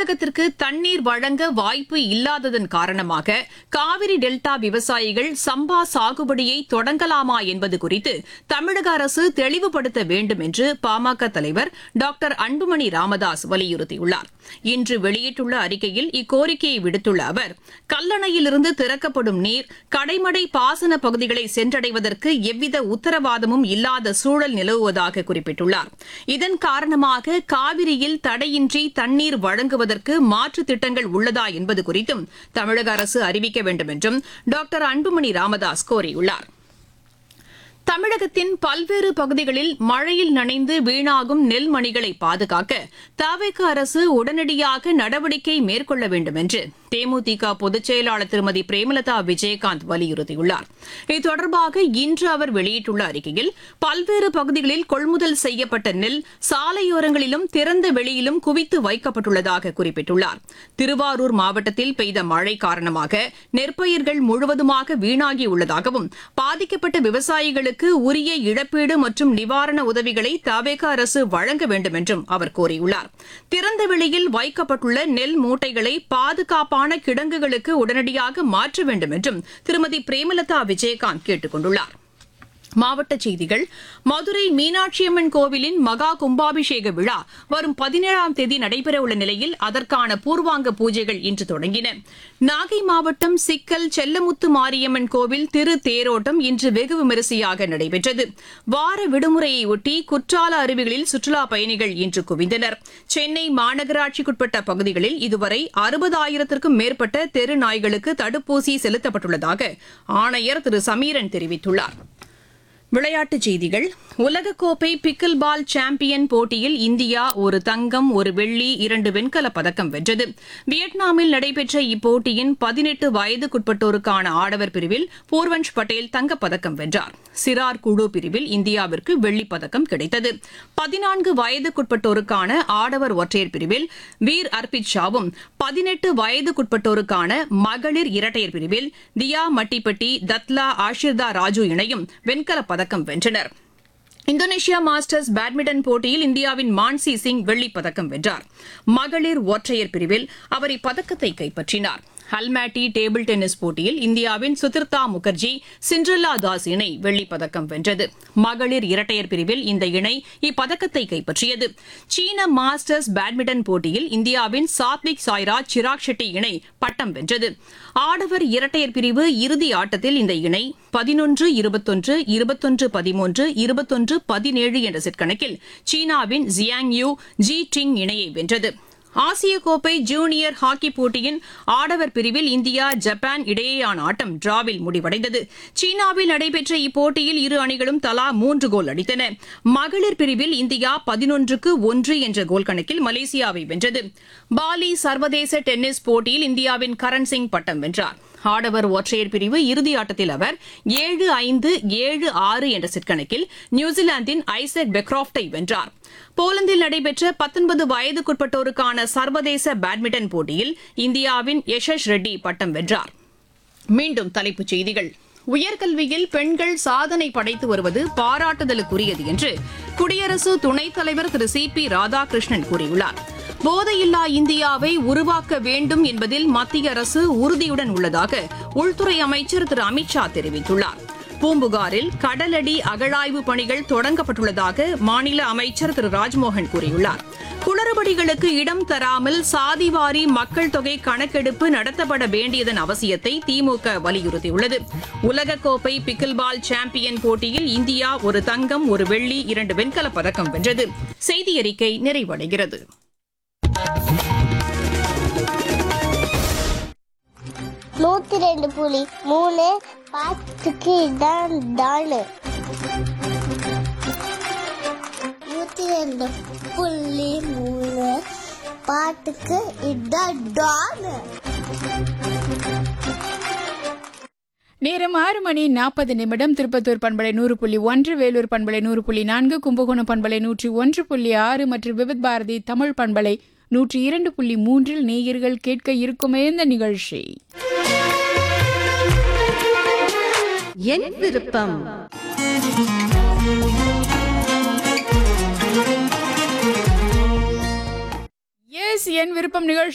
தமிழகத்திற்கு தண்ணீர் வழங்க வாய்ப்பு இல்லாததன் காரணமாக காவிரி டெல்டா விவசாயிகள் சம்பா சாகுபடியை தொடங்கலாமா என்பது குறித்து தமிழக அரசு தெளிவுபடுத்த வேண்டும் என்று பாமக தலைவர் டாக்டர் அன்புமணி ராமதாஸ் வலியுறுத்தியுள்ளார் இன்று வெளியிட்டுள்ள அறிக்கையில் இக்கோரிக்கையை விடுத்துள்ள அவர் கல்லணையிலிருந்து திறக்கப்படும் நீர் கடைமடை பாசன பகுதிகளை சென்றடைவதற்கு எவ்வித உத்தரவாதமும் இல்லாத சூழல் நிலவுவதாக குறிப்பிட்டுள்ளார் இதன் காரணமாக காவிரியில் தடையின்றி தண்ணீர் வழங்குவதற்கு மாற்று திட்டங்கள் உள்ளதா என்பது குறித்தும் தமிழக அரசு அறிவிக்க வேண்டும் என்றும் டாக்டர் அன்புமணி ராமதாஸ் கோரியுள்ளார் தமிழகத்தின் பல்வேறு பகுதிகளில் மழையில் நனைந்து வீணாகும் நெல் மணிகளை பாதுகாக்க தவிக அரசு உடனடியாக நடவடிக்கை மேற்கொள்ள வேண்டும் என்று தேமுதிக பொதுச் செயலாளர் திருமதி பிரேமலதா விஜயகாந்த் வலியுறுத்தியுள்ளார் இது தொடர்பாக இன்று அவர் வெளியிட்டுள்ள அறிக்கையில் பல்வேறு பகுதிகளில் கொள்முதல் செய்யப்பட்ட நெல் சாலையோரங்களிலும் திறந்த வெளியிலும் குவித்து வைக்கப்பட்டுள்ளதாக குறிப்பிட்டுள்ளார் திருவாரூர் மாவட்டத்தில் பெய்த மழை காரணமாக நெற்பயிர்கள் முழுவதுமாக வீணாகியுள்ளதாகவும் பாதிக்கப்பட்ட விவசாயிகளுக்கு உரிய இழப்பீடு மற்றும் நிவாரண உதவிகளை தவேக அரசு வழங்க வேண்டும் என்றும் அவர் கோரியுள்ளார் திறந்த வெளியில் வைக்கப்பட்டுள்ள நெல் மூட்டைகளை பாதுகாப்பான கிடங்குகளுக்கு உடனடியாக மாற்ற வேண்டும் என்றும் திருமதி பிரேமலதா விஜயகாந்த் கேட்டுக் கொண்டுள்ளார் மாவட்டச் செய்திகள் மதுரை மீனாட்சியம்மன் கோவிலின் மகா கும்பாபிஷேக விழா வரும் பதினேழாம் தேதி நடைபெறவுள்ள நிலையில் அதற்கான பூர்வாங்க பூஜைகள் இன்று தொடங்கின நாகை மாவட்டம் சிக்கல் செல்லமுத்து மாரியம்மன் கோவில் திரு தேரோட்டம் இன்று வெகு விமரிசையாக நடைபெற்றது வார விடுமுறையை ஒட்டி குற்றால அருவிகளில் சுற்றுலா பயணிகள் இன்று குவிந்தனர் சென்னை மாநகராட்சிக்குட்பட்ட பகுதிகளில் இதுவரை அறுபதாயிரத்திற்கும் மேற்பட்ட தெரு நாய்களுக்கு தடுப்பூசி செலுத்தப்பட்டுள்ளதாக ஆணையர் திரு சமீரன் தெரிவித்துள்ளார் விளையாட்டுச் செய்திகள் உலகக்கோப்பை பிக்கில் பால் சாம்பியன் போட்டியில் இந்தியா ஒரு தங்கம் ஒரு வெள்ளி இரண்டு வெண்கலப் பதக்கம் வென்றது வியட்நாமில் நடைபெற்ற இப்போட்டியின் பதினெட்டு வயதுக்குட்பட்டோருக்கான ஆடவர் பிரிவில் பூர்வன்ஷ் பட்டேல் தங்கப்பதக்கம் வென்றார் சிறார் குழு பிரிவில் இந்தியாவிற்கு வெள்ளிப் பதக்கம் கிடைத்தது பதினான்கு வயதுக்குட்பட்டோருக்கான ஆடவர் ஒற்றையர் பிரிவில் வீர் அர்பித் ஷாவும் பதினெட்டு வயதுக்குட்பட்டோருக்கான மகளிர் இரட்டையர் பிரிவில் தியா மட்டிப்பட்டி தத்லா ஆஷிர்தா ராஜு இணையும் வெண்கலப் பதக்கம் வென்றனர் இந்தோனேஷியா மாஸ்டர்ஸ் பேட்மிண்டன் போட்டியில் இந்தியாவின் மான்சி சிங் வெள்ளிப் பதக்கம் வென்றார் மகளிர் ஒற்றையர் பிரிவில் அவர் இப்பதக்கத்தை கைப்பற்றினார் ஹல்மேட்டி டேபிள் டென்னிஸ் போட்டியில் இந்தியாவின் சுதிர்தா முகர்ஜி சிண்ட்ரல்லா தாஸ் இணை வெள்ளிப் பதக்கம் வென்றது மகளிர் இரட்டையர் பிரிவில் இந்த இணை இப்பதக்கத்தை கைப்பற்றியது சீன மாஸ்டர்ஸ் பேட்மிண்டன் போட்டியில் இந்தியாவின் சாத்விக் சாய்ராஜ் சிராக் ஷெட்டி இணை பட்டம் வென்றது ஆடவர் இரட்டையர் பிரிவு இறுதி ஆட்டத்தில் இந்த இணை பதினொன்று இருபத்தொன்று இருபத்தொன்று பதிமூன்று இருபத்தொன்று பதினேழு என்ற செட் கணக்கில் சீனாவின் ஜியாங் யூ ஜி டிங் இணையை வென்றது ஆசிய கோப்பை ஜூனியர் ஹாக்கி போட்டியின் ஆடவர் பிரிவில் இந்தியா ஜப்பான் இடையேயான ஆட்டம் டிராவில் முடிவடைந்தது சீனாவில் நடைபெற்ற இப்போட்டியில் இரு அணிகளும் தலா மூன்று கோல் அடித்தன மகளிர் பிரிவில் இந்தியா பதினொன்றுக்கு ஒன்று என்ற கோல் கணக்கில் மலேசியாவை வென்றது பாலி சர்வதேச டென்னிஸ் போட்டியில் இந்தியாவின் கரண் சிங் பட்டம் வென்றார் ஆடவர் ஒற்றையர் பிரிவு இறுதி ஆட்டத்தில் அவர் ஏழு ஐந்து ஏழு ஆறு என்ற செட் கணக்கில் நியூசிலாந்தின் ஐசக் பெக்ராப்டை வென்றார் போலந்தில் நடைபெற்ற பத்தொன்பது வயதுக்குட்பட்டோருக்கான சர்வதேச பேட்மிண்டன் போட்டியில் இந்தியாவின் யஷஸ் ரெட்டி பட்டம் வென்றார் மீண்டும் தலைப்புச் செய்திகள் உயர்கல்வியில் பெண்கள் சாதனை படைத்து வருவது பாராட்டுதலுக்குரியது என்று குடியரசு துணைத் தலைவர் திரு சி பி ராதாகிருஷ்ணன் கூறியுள்ளார் போதையில்லா இந்தியாவை உருவாக்க வேண்டும் என்பதில் மத்திய அரசு உறுதியுடன் உள்ளதாக உள்துறை அமைச்சர் திரு அமித்ஷா தெரிவித்துள்ளார் பூம்புகாரில் கடலடி அகழாய்வு பணிகள் தொடங்கப்பட்டுள்ளதாக மாநில அமைச்சர் திரு ராஜ்மோகன் கூறியுள்ளார் குளறுபடிகளுக்கு இடம் தராமல் சாதிவாரி மக்கள் தொகை கணக்கெடுப்பு நடத்தப்பட வேண்டியதன் அவசியத்தை திமுக வலியுறுத்தியுள்ளது உலகக்கோப்பை பிக்கில்பால் சாம்பியன் போட்டியில் இந்தியா ஒரு தங்கம் ஒரு வெள்ளி இரண்டு வெண்கலப் பதக்கம் வென்றது செய்தி அறிக்கை நிறைவடைகிறது நூத்தி ரெண்டு புலி மூணு பாத்துக்கு இதான் டானு நூத்தி ரெண்டு புள்ளி மூணு பாட்டுக்கு இதான் டானு நேரம் ஆறு மணி நாற்பது நிமிடம் திருப்பத்தூர் பண்பலை நூறு புள்ளி ஒன்று வேலூர் பண்பலை நூறு புள்ளி நான்கு கும்பகோணம் பண்பலை நூற்றி ஒன்று புள்ளி ஆறு மற்றும் விவித் பாரதி தமிழ் பண்பலை நூற்றி இரண்டு புள்ளி மூன்றில் நேயர்கள் கேட்க இருக்குமே இந்த நிகழ்ச்சி என் விருப்பம் எஸ் என் விருப்பம் நிகழ்ச்சி